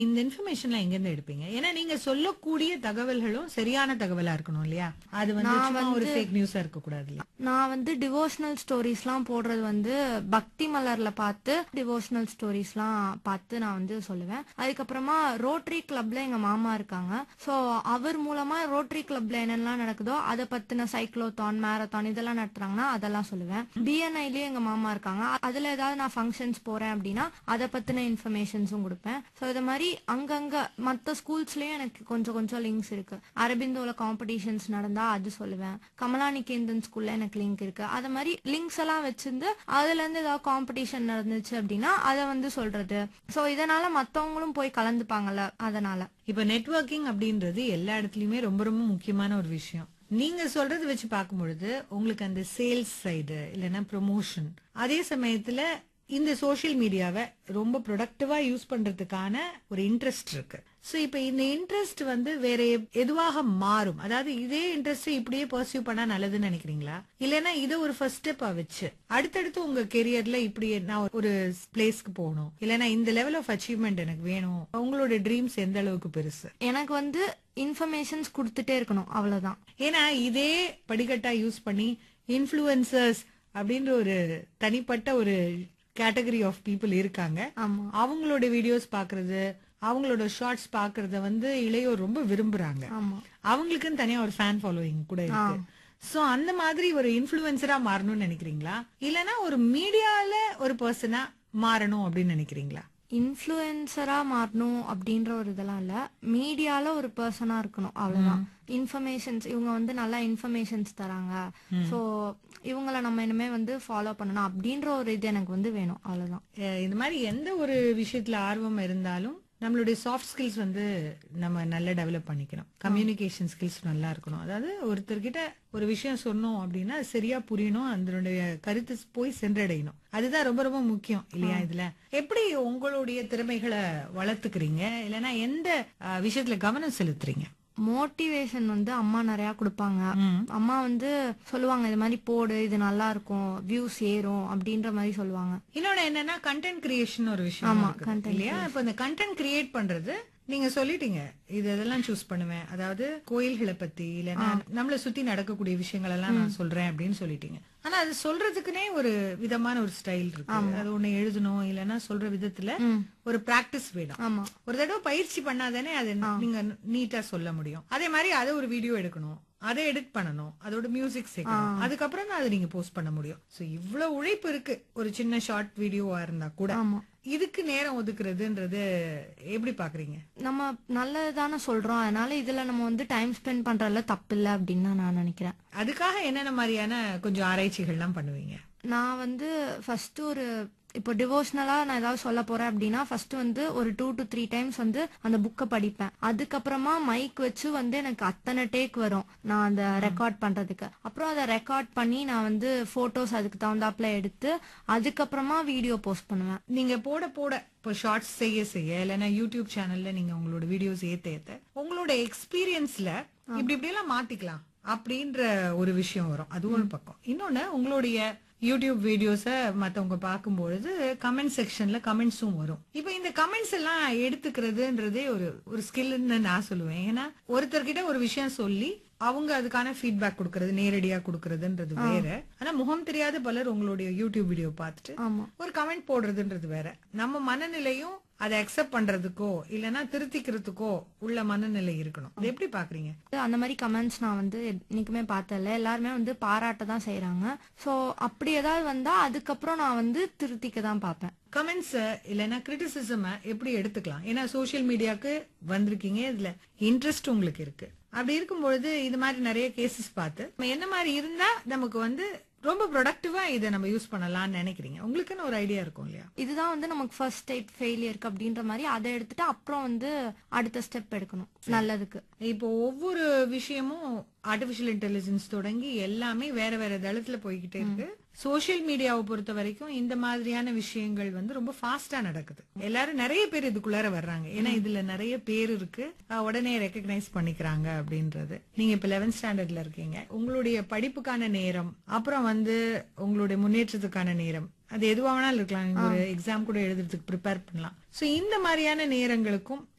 இந்த இன்ஃபர்மேஷன்லாம் எங்க இருந்து எடுப்பீங்க ஏன்னா நீங்க சொல்லக்கூடிய தகவல்களும் சரியான தகவலா இருக்கணும் இல்லையா அது வந்து நான் சும்மா ஒரு வந்து- ஃபேக் நியூஸா இருக்க கூடாது இல்லையா நான் வந்து டிவோஷனல் ஸ்டோரிஸ்லாம் போடுறது வந்து பக்தி மலர்ல பார்த்து டிவோஷனல் ஸ்டோரிஸ்லாம் பார்த்து நான் வந்து சொல்லுவேன் அதுக்கப்புறமா ரோட்டரி கிளப்ல எங்க மாமா இருக்காங்க ஸோ அவர் மூலமா ரோட்டரி கிளப்ல என்னெல்லாம் நடக்குதோ அதை பத்தின சைக்ளோத்தான் மேரத்தான் இதெல்லாம் நடத்துறாங்கன்னா அதெல்லாம் சொல்லுவேன் பிஎன்ஐலயும் எங்க மாமா இருக்காங்க அதுல ஏதாவது நான் ஃபங்க்ஷன்ஸ் போறேன் அப்படின்னா அதை பத்தின இன்ஃபர்மேஷன்ஸும் கொடுப்பேன் ஸோ இது மாதிரி அங்கங்க மற்ற ஸ்கூல்ஸ்லயும் எனக்கு கொஞ்சம் கொஞ்சம் லிங்க்ஸ் இருக்கு அரபிந்தோல காம்படிஷன்ஸ் நடந்தா அது சொல்லுவேன் கமலானிகேந்தன் ஸ்கூல்ல எனக்கு லிங்க் இருக்கு அது மாதிரி லிங்க்ஸ் எல்லாம் வச்சிருந்து அதுல இருந்து ஏதாவது காம்படிஷன் நடந்துச்சு அப்படின்னா அதை வந்து சொல்றது ஸோ இதனால மத்தவங்களும் போய் கலந்துப்பாங்கல்ல அதனால இப்ப நெட்வொர்க்கிங் அப்படின்றது எல்லா இடத்துலயுமே ரொம்ப ரொம்ப முக்கியமான ஒரு விஷயம் நீங்க சொல்றது வச்சு பார்க்கும்பொழுது உங்களுக்கு அந்த சேல்ஸ் சைடு இல்லைன்னா ப்ரொமோஷன் அதே சமயத்துல இந்த சோஷியல் மீடியாவை ரொம்ப ப்ரொடக்டிவா யூஸ் பண்றதுக்கான ஒரு இன்ட்ரெஸ்ட் இருக்கு சோ இப்ப இந்த இன்ட்ரெஸ்ட் வந்து வேற எ- எதுவாக மாறும் அதாவது இதே இன்ட்ரெஸ்ட் இப்படியே பர்சியூ பண்ணா நல்லதுன்னு நினைக்கிறீங்களா இல்லைன்னா இதை ஒரு ஃபர்ஸ்ட் ஸ்டெப்பா வச்சு அடுத்தடுத்து உங்க கெரியர்ல இப்படி நான் ஒரு பிளேஸ்க்கு போகணும் இல்லைன்னா இந்த லெவல் ஆஃப் அச்சீவ்மெண்ட் எனக்கு வேணும் உங்களோட ட்ரீம்ஸ் எந்த அளவுக்கு பெருசு எனக்கு வந்து இன்ஃபர்மேஷன்ஸ் கொடுத்துட்டே இருக்கணும் அவ்வளவுதான் ஏன்னா இதே படிக்கட்டா யூஸ் பண்ணி இன்ஃப்ளூயன்சர்ஸ் அப்படின்ற ஒரு தனிப்பட்ட ஒரு கேட்டகரி ஆஃப் பீப்புள் இருக்காங்க ஆமா அவங்களோட வீடியோஸ் பாக்குறது அவங்களோட ஷார்ட்ஸ் பாக்குறத வந்து இளையோர் ரொம்ப விரும்புறாங்க ஆமா அவங்களுக்குன்னு தனியா ஒரு ஃபேன் ஃபாலோயிங் கூட இருக்கு சோ அந்த மாதிரி ஒரு இன்ஃப்ளூயன்சரா மாறணும்னு நினைக்கிறீங்களா இல்லனா ஒரு மீடியால ஒரு பர்சனா மாறணும் அப்படின்னு நினைக்கிறீங்களா இன்ஃப்ளூயன்சரா மாறணும் அப்படின்ற ஒரு இதெல்லாம் இல்ல மீடியால ஒரு பர்சனா இருக்கணும் அவ்வளவுதான் இன்ஃபர்மேஷன்ஸ் இவங்க வந்து நல்லா இன்ஃபர்மேஷன்ஸ் தராங்க சோ இவங்கள நம்ம இனிமே வந்து ஃபாலோ பண்ணணும் அப்படின்ற ஒரு இது எனக்கு வந்து வேணும் அவ்வளவுதான் அஹ் இந்த மாதிரி எந்த ஒரு விஷயத்துல ஆர்வம் இருந்தாலும் நம்மளுடைய சாஃப்ட் ஸ்கில்ஸ் வந்து நம்ம நல்லா டெவலப் பண்ணிக்கணும் கம்யூனிகேஷன் ஸ்கில்ஸ் நல்லா இருக்கணும் அதாவது ஒருத்தர்கிட்ட ஒரு விஷயம் சொன்னோம் அப்படின்னா அது சரியா புரியணும் அதனுடைய கருத்து போய் சென்றடையணும் அதுதான் ரொம்ப ரொம்ப முக்கியம் இல்லையா இதுல எப்படி உங்களுடைய திறமைகளை வளர்த்துக்கிறீங்க இல்லைன்னா எந்த அஹ், விஷயத்துல கவனம் செலுத்துறீங்க மோட்டிவேஷன் வந்து அம்மா நிறைய கொடுப்பாங்க அம்மா வந்து சொல்லுவாங்க இது மாதிரி போடு இது நல்லா இருக்கும் வியூஸ் ஏறும் அப்படின்ற மாதிரி சொல்லுவாங்க இன்னொன்னு என்னன்னா கண்டென்ட் கிரியேஷன் ஒரு விஷயம் ஆமா, இருக்குது, content இல்லையா இப்ப இந்த கண்டென்ட் கிரியேட் பண்றது நீங்க சொல்லிட்டீங்க இது இதெல்லாம் சூஸ் பண்ணுவேன் அதாவது கோயில்களை பத்தி இல்லைன்னா நம்மள சுத்தி நடக்கக்கூடிய விஷயங்கள் எல்லாம் நான் சொல்றேன் அப்படின்னு சொல்லிட்டீங்க ஆனா அது சொல்றதுக்குனே ஒரு விதமான ஒரு ஸ்டைல் இருக்கு அது ஒண்ணு எழுதணும் இல்லைன்னா சொல்ற விதத்துல ஒரு பிராக்டிஸ் வேணும் ஆமா ஒரு தடவை பயிற்சி பண்ணாதானே அது நீங்க நீட்டா சொல்ல முடியும் அதே மாதிரி அதை ஒரு வீடியோ எடுக்கணும் அதை எடிட் பண்ணணும் அதோட மியூசிக் சேர்க்கணும் அதுக்கப்புறம் தான் அதை நீங்க போஸ்ட் பண்ண முடியும் சோ இவ்வளவு உழைப்பு இருக்கு ஒரு சின்ன ஷார்ட் வீடியோவா இருந்தா கூட ஆமா இதுக்கு நேரம் ஒதுக்குறதுன்றது எப்படி பாக்குறீங்க நம்ம நல்லது தானே சொல்றோம் அதனால இதுல நம்ம வந்து டைம் ஸ்பெண்ட் பண்றதுல தப்பு இல்லை அப்படின்னு தான் நான் நினைக்கிறேன் அதுக்காக என்னென்ன மாதிரியான கொஞ்சம் ஆராய்ச்சிகள்லாம் பண்ணுவீங்க நான் வந்து ஃபர்ஸ்ட் ஒரு இப்போ டிவோஷனலா நான் ஏதாவது சொல்ல போறேன் அப்படின்னா ஃபர்ஸ்ட் வந்து ஒரு டூ டு த்ரீ டைம்ஸ் வந்து அந்த புக்கை படிப்பேன் அதுக்கப்புறமா மைக் வச்சு வந்து எனக்கு அத்தனை டேக் வரும் நான் அந்த ரெக்கார்ட் பண்றதுக்கு அப்புறம் அதை ரெக்கார்ட் பண்ணி நான் வந்து போட்டோஸ் அதுக்கு தகுந்தாப்புல எடுத்து அதுக்கப்புறமா வீடியோ போஸ்ட் பண்ணுவேன் நீங்க போட போட இப்போ ஷார்ட்ஸ் செய்ய செய்ய இல்லைன்னா யூடியூப் சேனல்ல நீங்க உங்களோட வீடியோஸ் ஏத்த ஏத்த உங்களோட எக்ஸ்பீரியன்ஸ்ல இப்படி இப்படி எல்லாம் மாத்திக்கலாம் அப்படின்ற ஒரு விஷயம் வரும் அது ஒரு பக்கம் இன்னொன்னு உங்களுடைய யூடியூப் வீடியோஸ மத்தவங்க பார்க்கும்பொழுது கமெண்ட் செக்ஷன்ல கமெண்ட்ஸும் வரும் இப்போ இந்த கமெண்ட்ஸ் எல்லாம் எடுத்துக்கிறதுன்றதே ஒரு ஒரு ஸ்கில்னு நான் சொல்லுவேன் ஏன்னா ஒருத்தர்கிட்ட ஒரு விஷயம் சொல்லி அவங்க அதுக்கான ஃபீட்பேக் கொடுக்கறது நேரடியா கொடுக்கறதுன்றது வேற ஆனா முகம் தெரியாத பலர் உங்களுடைய யூடியூப் வீடியோ பார்த்துட்டு ஆமா ஒரு கமெண்ட் போடுறதுன்றது வேற நம்ம மனநிலையும் அதை அக்செப்ட் பண்றதுக்கோ இல்லனா திருத்திக்கிறதுக்கோ உள்ள மனநிலை இருக்கணும் அது எப்படி பாக்குறீங்க அந்த மாதிரி கமெண்ட்ஸ் நான் வந்து என்னைக்குமே பார்த்ததில்ல எல்லாருமே வந்து பாராட்ட தான் செய்றாங்க ஸோ அப்படி ஏதாவது வந்தா அதுக்கப்புறம் நான் வந்து திருத்திக்க தான் பார்ப்பேன் கமெண்ட்ஸ் இல்லனா கிரிட்டிசிசம எப்படி எடுத்துக்கலாம் ஏன்னா சோஷியல் மீடியாக்கு வந்திருக்கீங்க இதுல இன்ட்ரெஸ்ட் உங்களுக்கு இருக்கு அப்படி இருக்கும்பொழுது இது மாதிரி நிறைய கேசஸ் பார்த்து நம்ம என்ன மாதிரி இருந்தா நமக்கு வந்து ரொம்ப ப்ரொடக்டிவா இதை நம்ம யூஸ் பண்ணலாம்னு நினைக்கிறீங்க உங்களுக்குன்னு ஒரு ஐடியா இருக்கும் இல்லையா இதுதான் வந்து நமக்கு ஃபர்ஸ்ட் ஸ்டெப் ஃபெயிலியருக்கு அப்படின்ற மாதிரி அதை எடுத்துட்டு அப்புறம் வந்து அடுத்த ஸ்டெப் எடுக்கணும் நல்லதுக்கு இப்போ ஒவ்வொரு விஷயமும் ஆர்டிபிஷியல் இன்டெலிஜென்ஸ் தொடங்கி எல்லாமே வேற வேற தளத்துல போய்கிட்டே இருக்கு சோஷியல் மீடியாவை பொறுத்த வரைக்கும் இந்த மாதிரியான விஷயங்கள் வந்து ரொம்ப ஃபாஸ்டா நடக்குது எல்லாரும் நிறைய பேர் இதுக்குள்ளார வர்றாங்க ஏன்னா இதுல நிறைய பேர் இருக்கு அஹ் உடனே ரெக்கக்னைஸ் பண்ணிக்கிறாங்க அப்படின்றது நீங்க இப்ப 11th ஸ்டாண்டர்ட்ல இருக்கீங்க உங்களுடைய படிப்புக்கான நேரம் அப்புறம் வந்து உங்களுடைய முன்னேற்றத்துக்கான நேரம் அது எதுவா வேணாலும் இருக்கலாம் நீங்க ஒரு எக்ஸாம் கூட எழுதுறதுக்கு ப்ரிப்பேர் பண்ணலாம் சோ இந்த மாதிரியான நேரங்களுக்கும்